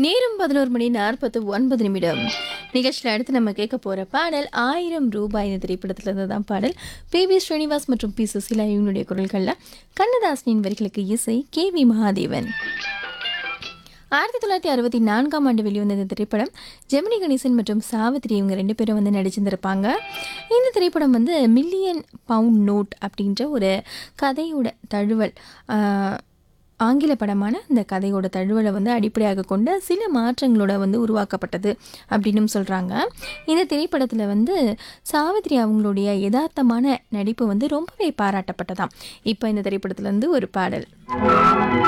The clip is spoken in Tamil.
நேரம் பதினோரு மணி நாற்பத்து ஒன்பது நிமிடம் நிகழ்ச்சியில் அடுத்து நம்ம கேட்க போகிற பாடல் ஆயிரம் ரூபாய் இந்த திரைப்படத்துல இருந்து தான் பாடல் பி வி ஸ்ரீனிவாஸ் மற்றும் பி சுசீலா இவங்களுடைய குரல்களில் கண்ணதாசனின் வரிகளுக்கு இசை கே வி மகாதேவன் ஆயிரத்தி தொள்ளாயிரத்தி அறுபத்தி நான்காம் ஆண்டு வெளிவந்த இந்த திரைப்படம் ஜெமினி கணேசன் மற்றும் சாவித்ரி இவங்க ரெண்டு பேரும் வந்து நடிச்சிருந்திருப்பாங்க இந்த திரைப்படம் வந்து மில்லியன் பவுண்ட் நோட் அப்படின்ற ஒரு கதையோட தழுவல் ஆஹ், ஆங்கில படமான இந்த கதையோட தழுவலை வந்து அடிப்படையாக கொண்ட சில மாற்றங்களோட வந்து உருவாக்கப்பட்டது அப்படின்னு சொல்கிறாங்க இந்த திரைப்படத்தில் வந்து சாவித்ரி அவங்களுடைய யதார்த்தமான நடிப்பு வந்து ரொம்பவே பாராட்டப்பட்டதாம் இப்போ இந்த திரைப்படத்துல இருந்து ஒரு பாடல்